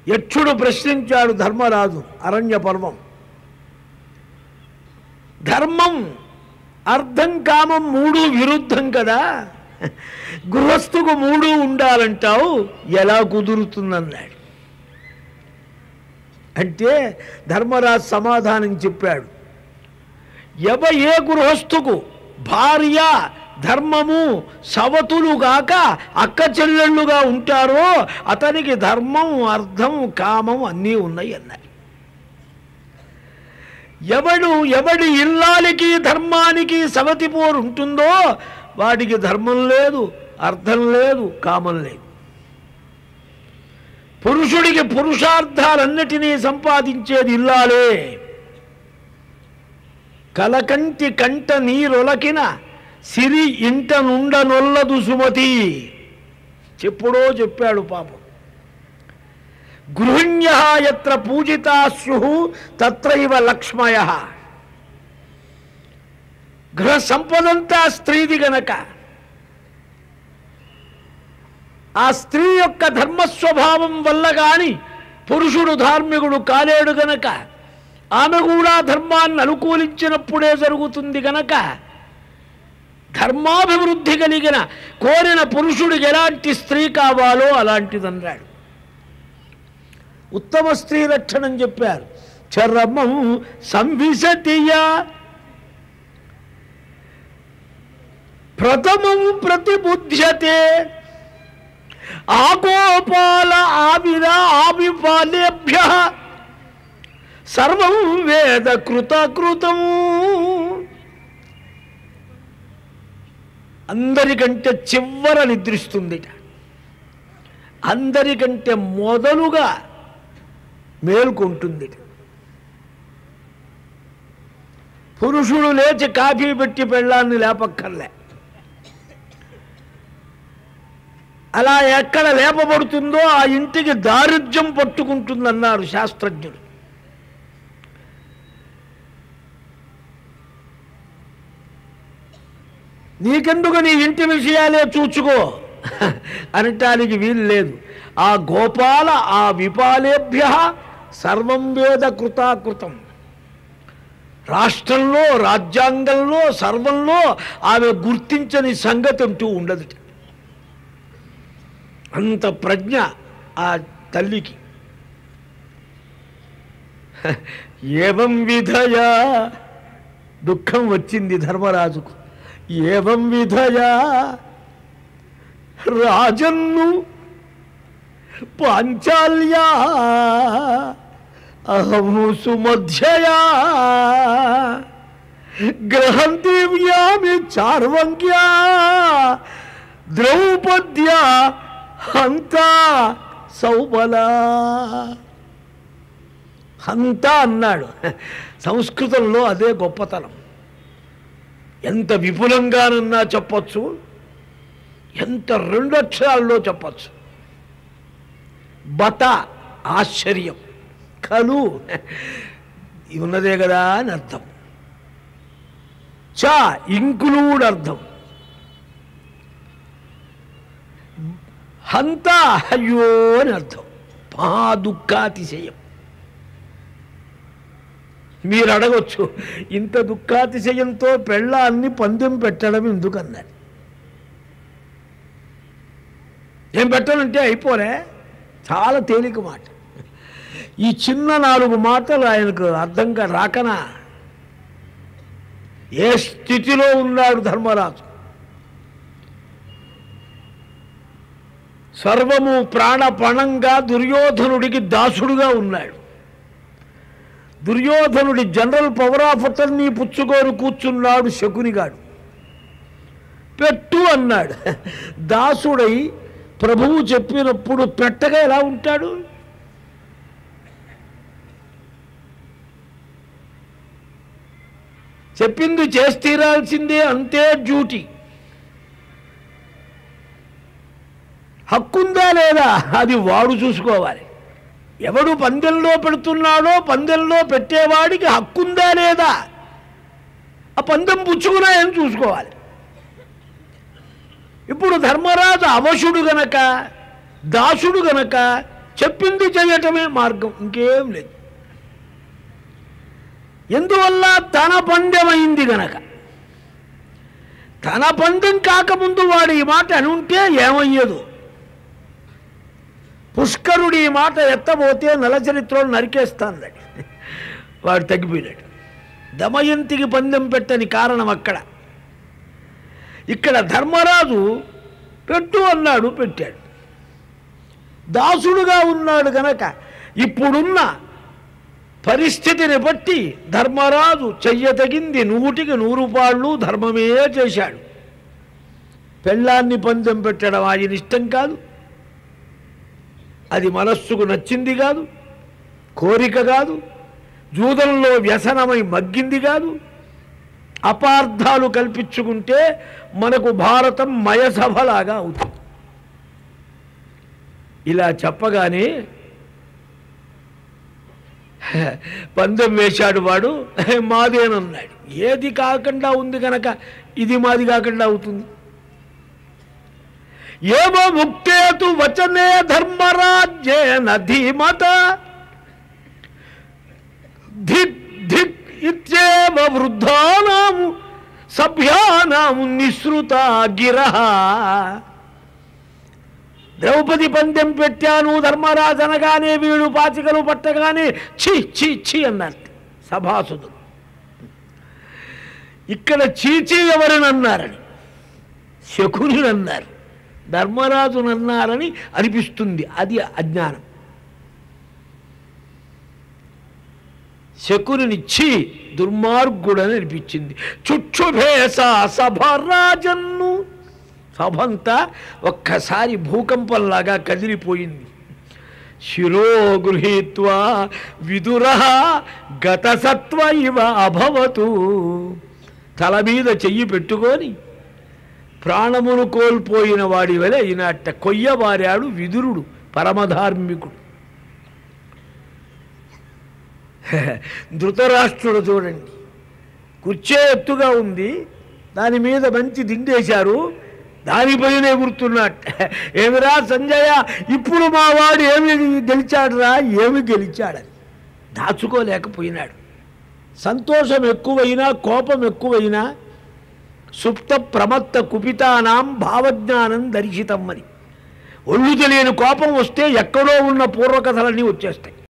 యక్షుడు ప్రశ్నించాడు ధర్మరాజు అరణ్య పర్వం ధర్మం అర్థం కామం మూడు విరుద్ధం కదా గృహస్థుకు మూడు ఉండాలంటావు ఎలా కుదురుతుందన్నాడు అంటే ధర్మరాజు సమాధానం చెప్పాడు ఎవ ఏ గృహస్థుకు భార్య ధర్మము సవతులుగాక అక్క చెల్లెళ్ళుగా ఉంటారో అతనికి ధర్మం అర్థం కామం అన్నీ ఉన్నాయి అన్నారు ఎవడు ఎవడి ఇల్లాలికి ధర్మానికి సవతి పోరు ఉంటుందో వాడికి ధర్మం లేదు అర్థం లేదు కామం లేదు పురుషుడికి పురుషార్థాలన్నిటినీ సంపాదించేది ఇల్లాలే కలకంటి కంట నీరొలకిన సిరి ఇంట నుండనొల్లదు సుమతి చెప్పుడో చెప్పాడు పాపం గృహిణ్య ఎత్ర పూజితా స్యు తత్రైవ లక్ష్మయ గృహ సంపదంతా స్త్రీది గనక ఆ స్త్రీ యొక్క ధర్మస్వభావం వల్ల గాని పురుషుడు ధార్మికుడు కాలేడు గనక ఆమె కూడా ధర్మాన్ని అనుకూలించినప్పుడే జరుగుతుంది గనక ధర్మాభివృద్ధి కలిగిన కోరిన పురుషుడికి ఎలాంటి స్త్రీ కావాలో అలాంటిదన్నాడు ఉత్తమ స్త్రీ లక్షణం చెప్పారు చరమం సంవిశతియా ప్రథమం ప్రతిబుధ్యతే ఆగోపాల ఆవిర ఆవిపాలేభ్య సర్వం వేద కృతకృతం అందరికంటే చివర నిద్రిస్తుందిట అందరికంటే మొదలుగా మేల్కొంటుంది పురుషుడు లేచి కాఫీ పెట్టి పెళ్ళాన్ని లేపక్కర్లే అలా ఎక్కడ లేపబడుతుందో ఆ ఇంటికి దారిద్ర్యం పట్టుకుంటుందన్నారు శాస్త్రజ్ఞులు నీకెందుకు నీ ఇంటి విషయాలే చూచుకో అనటానికి వీలు లేదు ఆ గోపాల ఆ విపాలేభ్య సర్వం వేద కృతాకృతం రాష్ట్రంలో రాజ్యాంగంలో సర్వంలో ఆమె గుర్తించని సంగతి అంటూ ఉండదుట అంత ప్రజ్ఞ ఆ తల్లికి ఏవం విధయా దుఃఖం వచ్చింది ధర్మరాజుకు ఏవం విధయా రాజన్ను పాంచాల్యా అహము సుమధ్యయా గ్రహం దివ్యామి చార్వంగ్యా ద్రౌపద్యా హంత సౌబలా హంత అన్నాడు సంస్కృతంలో అదే గొప్పతనం ఎంత విపులంగానన్నా చెప్పొచ్చు ఎంత రెండు అక్షరాల్లో చెప్పచ్చు బత ఆశ్చర్యం కలు ఇది ఉన్నదే కదా అని అర్థం చ ఇంక్లూడ్ అర్థం హంత అయ్యో అని అర్థం మహా దుఃఖాతిశయం మీరు అడగొచ్చు ఇంత దుఃఖాతిశయంతో పెళ్ళాన్ని పందెం పెట్టడం ఎందుకన్నారు ఏం పెట్టాలంటే అయిపోలే చాలా తేలిక మాట ఈ చిన్న నాలుగు మాటలు ఆయనకు అర్థంగా రాకనా ఏ స్థితిలో ఉన్నాడు ధర్మరాజు సర్వము ప్రాణపణంగా దుర్యోధనుడికి దాసుడుగా ఉన్నాడు దుర్యోధనుడి జనరల్ పవర్ ఆఫ్ అతన్ని పుచ్చుకొని కూర్చున్నాడు శకునిగాడు పెట్టు అన్నాడు దాసుడై ప్రభువు చెప్పినప్పుడు పెట్టగా ఎలా ఉంటాడు చెప్పింది చేసి తీరాల్సిందే అంతే డ్యూటీ హక్కుందా లేదా అది వాడు చూసుకోవాలి ఎవడు పందెంలో పెడుతున్నాడో పందెంలో పెట్టేవాడికి హక్కుందా లేదా ఆ పందెం పుచ్చుకున్నాయని చూసుకోవాలి ఇప్పుడు ధర్మరాజు అవశుడు గనక దాసుడు గనక చెప్పింది చేయటమే మార్గం ఇంకేం లేదు ఎందువల్ల తన పందెమైంది గనక తన పందెం కాకముందు వాడు ఈ మాట అనుంటే ఏమయ్యేదు పుష్కరుడు ఈ మాట ఎత్తబోతే నలచరిత్రలో నరికేస్తానన్నాడు వాడు తగ్గిపోయినాడు దమయంతికి పందెం పెట్టని కారణం అక్కడ ఇక్కడ ధర్మరాజు పెట్టు అన్నాడు పెట్టాడు దాసుడుగా ఉన్నాడు గనక ఇప్పుడున్న పరిస్థితిని బట్టి ధర్మరాజు చెయ్యతగింది నూటికి నూరు పాళ్ళు ధర్మమే చేశాడు పెళ్ళాన్ని పందెం పెట్టడం ఆయన ఇష్టం కాదు అది మనస్సుకు నచ్చింది కాదు కోరిక కాదు జూదంలో వ్యసనమై మగ్గింది కాదు అపార్థాలు కల్పించుకుంటే మనకు భారతం మయసభలాగా అవుతుంది ఇలా చెప్పగానే పందెం వేశాడు వాడు మాదేనన్నాడు ఏది కాకుండా ఉంది కనుక ఇది మాది కాకుండా అవుతుంది ఏమో ముక్తేతు వచనే ధర్మరాజ్యేన ధీమత ధిక్ ధిక్ ఇత్యేవ వృద్ధానాము సభ్యానాము నిసృత గిరహ ద్రౌపది పందెం పెట్టాను ధర్మరాజు అనగానే వీడు పాచికలు పట్టగానే ఛీ ఛీ ఛీ అన్నారు సభాసుదులు ఇక్కడ చీచీ ఎవరిని అన్నారని శకుని అన్నారు ధర్మరాజునన్నారని అనిపిస్తుంది అది అజ్ఞానం శకునిచ్చి దుర్మార్గుడని అనిపించింది చుక్షుభేస సభరాజన్ను సభంతా ఒక్కసారి భూకంపంలాగా కదిలిపోయింది శిరో గృహీత్వా విదుర గతసత్వ ఇవ అభవతు తల మీద చెయ్యి పెట్టుకొని ప్రాణమును కోల్పోయిన వాడి వలె ఈనాట కొయ్యబారాడు విదురుడు పరమధార్మికుడు ధృతరాష్ట్రుడు చూడండి కుర్చే ఎత్తుగా ఉంది దాని మీద మంచి దిండేశారు దానిపైన ఎగురుతున్నట్ట ఏమిరా సంజయ ఇప్పుడు మా వాడు ఏమి గెలిచాడురా ఏమి గెలిచాడని దాచుకోలేకపోయినాడు సంతోషం ఎక్కువైనా కోపం ఎక్కువైనా సుప్త ప్రమత్త కుపితానాం భావజ్ఞానం దర్శితం అని ఒళ్ళు తెలియని కోపం వస్తే ఎక్కడో ఉన్న పూర్వకథలన్నీ వచ్చేస్తాయి